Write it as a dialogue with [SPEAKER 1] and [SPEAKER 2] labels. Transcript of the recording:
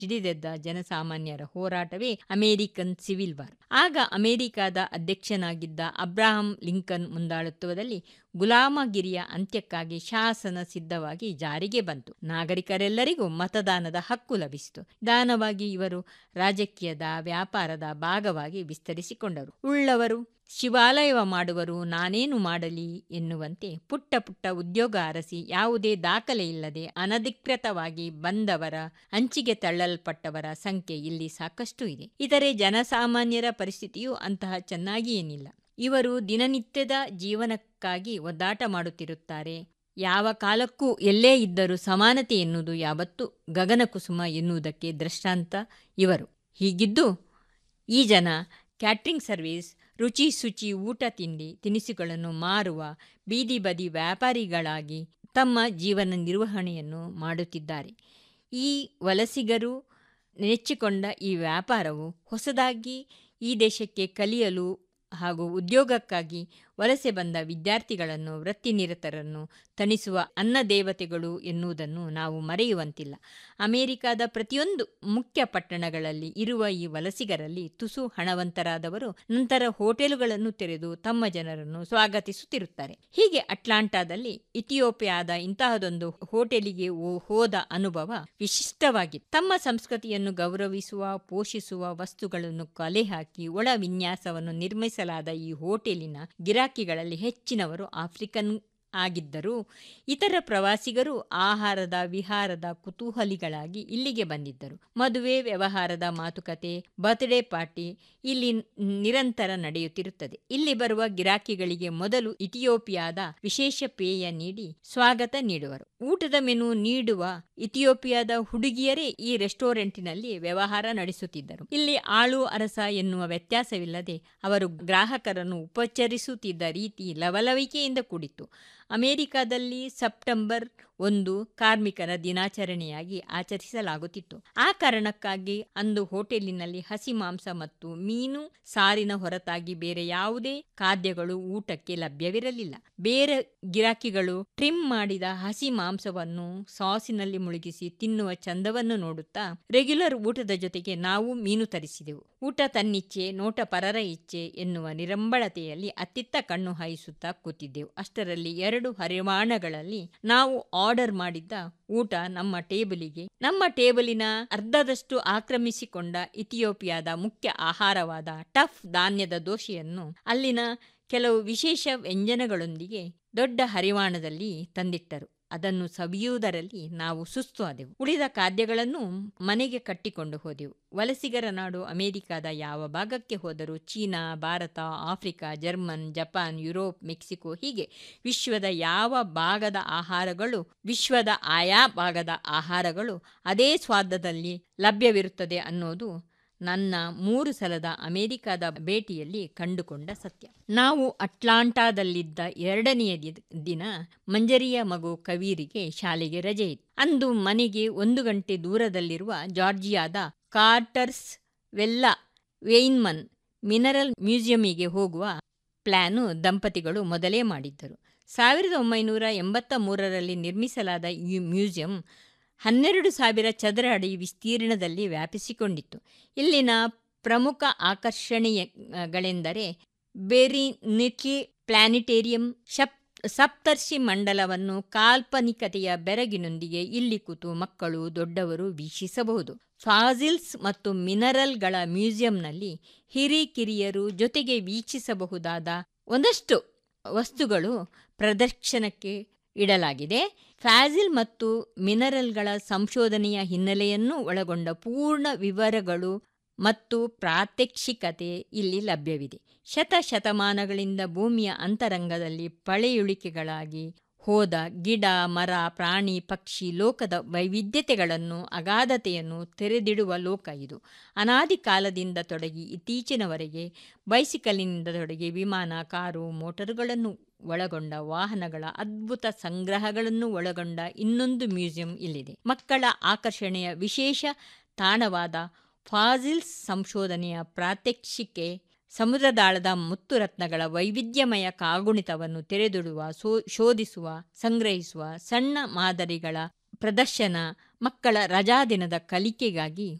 [SPEAKER 1] ಸಿಡಿದೆದ್ದ ಜನಸಾಮಾನ್ಯರ ಹೋರಾಟವೇ American civil war ಆಗ ಅಮೆರಿಕದ ಅಧ್ಯಕ್ಷನಾಗಿದ್ದ ಅಬ್ರಹಾಂ ಲಿಂಕನ್ ಮುಂದಾಳತ್ವದಲ್ಲಿ ಗುಲಾಮಗಿರಿಯ ಅಂತ್ಯಕ್ಕಾಗಿ ಶಾಸನ ಸಿದ್ಧವಾಗಿ ಜಾರಿಗೆ ಬಂತು ನಾಗರಿಕರೆಲ್ಲರಿಗೂ ಮತದಾನದ ಹಕ್ಕು ಲಭಿಸಿತು ದಾನವಾಗಿ ಇವರು ರಾಜಕೀಯದ ವ್ಯಾಪಾರದ ಭಾಗವಾಗಿ ವಿಸ್ತರಿಸಿಕೊಂಡರು ಉಳ್ಳವರು ಶಿವಾಲಯವ ಮಾಡುವರು ನಾನೇನು ಮಾಡಲಿ ಎನ್ನುವಂತೆ ಪುಟ್ಟ ಪುಟ್ಟ ಉದ್ಯೋಗ ಅರಸಿ ಯಾವುದೇ ದಾಖಲೆ ಇಲ್ಲದೆ ಅನಧಿಕೃತವಾಗಿ ಬಂದವರ ಅಂಚಿಗೆ ತಳ್ಳಲ್ಪಟ್ಟವರ ಸಂಖ್ಯೆ ಇಲ್ಲಿ ಸಾಕಷ್ಟು ಇದೆ ಇತರೆ ಜನಸಾಮಾನ್ಯರ ಪರಿಸ್ಥಿತಿಯೂ ಅಂತಹ ಚೆನ್ನಾಗಿ ಏನಿಲ್ಲ ಇವರು ದಿನನಿತ್ಯದ ಜೀವನಕ್ಕಾಗಿ ಒದ್ದಾಟ ಮಾಡುತ್ತಿರುತ್ತಾರೆ ಯಾವ ಕಾಲಕ್ಕೂ ಎಲ್ಲೇ ಇದ್ದರೂ ಸಮಾನತೆ ಎನ್ನುವುದು ಯಾವತ್ತೂ ಗಗನಕುಸುಮ ಎನ್ನುವುದಕ್ಕೆ ದೃಷ್ಟಾಂತ ಇವರು ಹೀಗಿದ್ದು ಈ ಜನ ಕ್ಯಾಟ್ರಿಂಗ್ ಸರ್ವಿಸ್ ರುಚಿ ಶುಚಿ ಊಟ ತಿಂಡಿ ತಿನಿಸುಗಳನ್ನು ಮಾರುವ ಬೀದಿ ಬದಿ ವ್ಯಾಪಾರಿಗಳಾಗಿ ತಮ್ಮ ಜೀವನ ನಿರ್ವಹಣೆಯನ್ನು ಮಾಡುತ್ತಿದ್ದಾರೆ ಈ ವಲಸಿಗರು ನೆಚ್ಚಿಕೊಂಡ ಈ ವ್ಯಾಪಾರವು ಹೊಸದಾಗಿ ಈ ದೇಶಕ್ಕೆ ಕಲಿಯಲು ಹಾಗೂ ಉದ್ಯೋಗಕ್ಕಾಗಿ ವಲಸೆ ಬಂದ ವಿದ್ಯಾರ್ಥಿಗಳನ್ನು ವೃತ್ತಿನಿರತರನ್ನು ತಣಿಸುವ ಅನ್ನದೇವತೆಗಳು ಎನ್ನುವುದನ್ನು ನಾವು ಮರೆಯುವಂತಿಲ್ಲ ಅಮೆರಿಕದ ಪ್ರತಿಯೊಂದು ಮುಖ್ಯ ಪಟ್ಟಣಗಳಲ್ಲಿ ಇರುವ ಈ ವಲಸಿಗರಲ್ಲಿ ತುಸು ಹಣವಂತರಾದವರು ನಂತರ ಹೋಟೆಲುಗಳನ್ನು ತೆರೆದು ತಮ್ಮ ಜನರನ್ನು ಸ್ವಾಗತಿಸುತ್ತಿರುತ್ತಾರೆ ಹೀಗೆ ಅಟ್ಲಾಂಟಾದಲ್ಲಿ ಇಥಿಯೋಪಿಯಾದ ಇಂತಹದೊಂದು ಹೋಟೆಲಿಗೆ ಹೋದ ಅನುಭವ ವಿಶಿಷ್ಟವಾಗಿತ್ತು ತಮ್ಮ ಸಂಸ್ಕೃತಿಯನ್ನು ಗೌರವಿಸುವ ಪೋಷಿಸುವ ವಸ್ತುಗಳನ್ನು ಕಲೆ ಹಾಕಿ ಒಳ ವಿನ್ಯಾಸವನ್ನು ನಿರ್ಮಿಸಲಾದ ಈ ಹೋಟೆಲಿನ ಗಿರಾಕಿಗಳಲ್ಲಿ ಹೆಚ್ಚಿನವರು ಆಫ್ರಿಕನ್ ಆಗಿದ್ದರೂ ಇತರ ಪ್ರವಾಸಿಗರು ಆಹಾರದ ವಿಹಾರದ ಕುತೂಹಲಿಗಳಾಗಿ ಇಲ್ಲಿಗೆ ಬಂದಿದ್ದರು ಮದುವೆ ವ್ಯವಹಾರದ ಮಾತುಕತೆ ಬರ್ತ್ಡೇ ಪಾರ್ಟಿ ಇಲ್ಲಿ ನಿರಂತರ ನಡೆಯುತ್ತಿರುತ್ತದೆ ಇಲ್ಲಿ ಬರುವ ಗಿರಾಕಿಗಳಿಗೆ ಮೊದಲು ಇಥಿಯೋಪಿಯಾದ ವಿಶೇಷ ಪೇಯ ನೀಡಿ ಸ್ವಾಗತ ನೀಡುವರು ಊಟದ ಮೆನು ನೀಡುವ ಇಥಿಯೋಪಿಯಾದ ಹುಡುಗಿಯರೇ ಈ ರೆಸ್ಟೋರೆಂಟಿನಲ್ಲಿ ವ್ಯವಹಾರ ನಡೆಸುತ್ತಿದ್ದರು ಇಲ್ಲಿ ಆಳು ಅರಸ ಎನ್ನುವ ವ್ಯತ್ಯಾಸವಿಲ್ಲದೆ ಅವರು ಗ್ರಾಹಕರನ್ನು ಉಪಚರಿಸುತ್ತಿದ್ದ ರೀತಿ ಲವಲವಿಕೆಯಿಂದ ಕೂಡಿತ್ತು ಅಮೆರಿಕದಲ್ಲಿ ಸೆಪ್ಟೆಂಬರ್ ಒಂದು ಕಾರ್ಮಿಕರ ದಿನಾಚರಣೆಯಾಗಿ ಆಚರಿಸಲಾಗುತ್ತಿತ್ತು ಆ ಕಾರಣಕ್ಕಾಗಿ ಅಂದು ಹೋಟೆಲಿನಲ್ಲಿ ಹಸಿ ಮಾಂಸ ಮತ್ತು ಮೀನು ಸಾರಿನ ಹೊರತಾಗಿ ಬೇರೆ ಯಾವುದೇ ಖಾದ್ಯಗಳು ಊಟಕ್ಕೆ ಲಭ್ಯವಿರಲಿಲ್ಲ ಬೇರೆ ಗಿರಾಕಿಗಳು ಟ್ರಿಮ್ ಮಾಡಿದ ಹಸಿ ಮಾಂಸವನ್ನು ಸಾಸಿನಲ್ಲಿ ಮುಳುಗಿಸಿ ತಿನ್ನುವ ಚಂದವನ್ನು ನೋಡುತ್ತಾ ರೆಗ್ಯುಲರ್ ಊಟದ ಜೊತೆಗೆ ನಾವು ಮೀನು ತರಿಸಿದೆವು ಊಟ ತನ್ನಿಚ್ಛೆ ನೋಟ ಪರರ ಇಚ್ಛೆ ಎನ್ನುವ ನಿರಂಬಳತೆಯಲ್ಲಿ ಅತ್ತಿತ್ತ ಕಣ್ಣು ಹಾಯಿಸುತ್ತಾ ಕೂತಿದ್ದೆವು ಅಷ್ಟರಲ್ಲಿ ಎರಡು ಹರಿವಾಣಗಳಲ್ಲಿ ನಾವು ಆರ್ಡರ್ ಮಾಡಿದ್ದ ಊಟ ನಮ್ಮ ಟೇಬಲಿಗೆ ನಮ್ಮ ಟೇಬಲಿನ ಅರ್ಧದಷ್ಟು ಆಕ್ರಮಿಸಿಕೊಂಡ ಇಥಿಯೋಪಿಯಾದ ಮುಖ್ಯ ಆಹಾರವಾದ ಟಫ್ ಧಾನ್ಯದ ದೋಷೆಯನ್ನು ಅಲ್ಲಿನ ಕೆಲವು ವಿಶೇಷ ವ್ಯಂಜನಗಳೊಂದಿಗೆ ದೊಡ್ಡ ಹರಿವಾಣದಲ್ಲಿ ತಂದಿಟ್ಟರು ಅದನ್ನು ಸವಿಯುವುದರಲ್ಲಿ ನಾವು ಸುಸ್ತು ಆದೆವು ಉಳಿದ ಖಾದ್ಯಗಳನ್ನು ಮನೆಗೆ ಕಟ್ಟಿಕೊಂಡು ಹೋದೆವು ವಲಸಿಗರ ನಾಡು ಅಮೆರಿಕದ ಯಾವ ಭಾಗಕ್ಕೆ ಹೋದರೂ China Bharat Africa German Japan Europe Mexico ಹೀಗೆ ವಿಶ್ವದ ಯಾವ ಭಾಗದ ಆಹಾರಗಳು ವಿಶ್ವದ ಆಯಾ ಭಾಗದ ಆಹಾರಗಳು ಅದೇ ಸ್ವಾದದಲ್ಲಿ ಲಭ್ಯವಿರುತ್ತದೆ ಅನ್ನೋದು ನನ್ನ ಮೂರು ಸಲದ ಅಮೆರಿಕದ ಭೇಟಿಯಲ್ಲಿ ಕಂಡುಕೊಂಡ ಸತ್ಯ ನಾವು ಅಟ್ಲಾಂಟಾದಲ್ಲಿದ್ದ ಎರಡನೆಯ ದಿನ ಮಂಜರಿಯ ಮಗು ಕವೀರಿಗೆ ಶಾಲೆಗೆ ರಜೆ ಇತ್ತು ಅಂದು ಮನೆಗೆ ಒಂದು ಗಂಟೆ ದೂರದಲ್ಲಿರುವ ಜಾರ್ಜಿಯಾದ ಕಾರ್ಟರ್ಸ್ ವೆಲ್ಲಾ ವೇಯ್ನ್ಮನ್ ಮಿನರಲ್ ಮ್ಯೂಸಿಯಮಿಗೆ ಹೋಗುವ ಪ್ಲಾನು ದಂಪತಿಗಳು ಮೊದಲೇ ಮಾಡಿದ್ದರು ಸಾವಿರದ ಒಂಬೈನೂರ ಎಂಬತ್ತ ಮೂರರಲ್ಲಿ ನಿರ್ಮಿಸಲಾದ ಈ ಮ್ಯೂಸಿಯಂ ಹನ್ನೆರಡು ಸಾವಿರ ಚದರ ಅಡಿ ವಿಸ್ತೀರ್ಣದಲ್ಲಿ ವ್ಯಾಪಿಸಿಕೊಂಡಿತ್ತು ಇಲ್ಲಿನ ಪ್ರಮುಖ ಆಕರ್ಷಣೆಯಗಳೆಂದರೆ ಬೆರಿನಿಟಿ ಪ್ಲಾನಿಟೇರಿಯಂ ಶಪ್ ಸಪ್ತರ್ಷಿ ಮಂಡಲವನ್ನು ಕಾಲ್ಪನಿಕತೆಯ ಬೆರಗಿನೊಂದಿಗೆ ಇಲ್ಲಿ ಕೂತು ಮಕ್ಕಳು ದೊಡ್ಡವರು ವೀಕ್ಷಿಸಬಹುದು ಫಾಸಿಲ್ಸ್ ಮತ್ತು ಮಿನರಲ್ಗಳ ಮ್ಯೂಸಿಯಂನಲ್ಲಿ ಹಿರಿಕಿರಿಯರು ಜೊತೆಗೆ ವೀಕ್ಷಿಸಬಹುದಾದ ಒಂದಷ್ಟು ವಸ್ತುಗಳು ಪ್ರದರ್ಶನಕ್ಕೆ ಇಡಲಾಗಿದೆ ಫ್ಯಾಸಿಲ್ ಮತ್ತು ಮಿನರಲ್ಗಳ ಸಂಶೋಧನೆಯ ಹಿನ್ನೆಲೆಯನ್ನು ಒಳಗೊಂಡ ಪೂರ್ಣ ವಿವರಗಳು ಮತ್ತು ಪ್ರಾತ್ಯಕ್ಷಿಕತೆ ಇಲ್ಲಿ ಲಭ್ಯವಿದೆ ಶತಶತಮಾನಗಳಿಂದ ಭೂಮಿಯ ಅಂತರಂಗದಲ್ಲಿ ಪಳೆಯುಳಿಕೆಗಳಾಗಿ ಹೋದ ಗಿಡ ಮರ ಪ್ರಾಣಿ ಪಕ್ಷಿ ಲೋಕದ ವೈವಿಧ್ಯತೆಗಳನ್ನು ಅಗಾಧತೆಯನ್ನು ತೆರೆದಿಡುವ ಲೋಕ ಇದು ಅನಾದಿ ಕಾಲದಿಂದ ತೊಡಗಿ ಇತ್ತೀಚಿನವರೆಗೆ ಬೈಸಿಕಲಿನಿಂದ ತೊಡಗಿ ವಿಮಾನ ಕಾರು ಮೋಟರುಗಳನ್ನು ಒಳಗೊಂಡ ವಾಹನಗಳ ಅದ್ಭುತ ಸಂಗ್ರಹಗಳನ್ನು ಒಳಗೊಂಡ ಇನ್ನೊಂದು ಮ್ಯೂಸಿಯಂ ಇಲ್ಲಿದೆ ಮಕ್ಕಳ ಆಕರ್ಷಣೆಯ ವಿಶೇಷ ತಾಣವಾದ ಫಾಸಿಲ್ಸ್ ಸಂಶೋಧನೆಯ ಪ್ರಾತ್ಯಕ್ಷಿಕೆ ಸಮುದ್ರದಾಳದ ಮುತ್ತು ರತ್ನಗಳ ವೈವಿಧ್ಯಮಯ ಕಾಗುಣಿತವನ್ನು ತೆರೆದಿಡುವ ಶೋಧಿಸುವ ಸಂಗ್ರಹಿಸುವ ಸಣ್ಣ ಮಾದರಿಗಳ ಪ್ರದರ್ಶನ ಮಕ್ಕಳ ರಜಾದಿನದ ಕಲಿಕೆಗಾಗಿ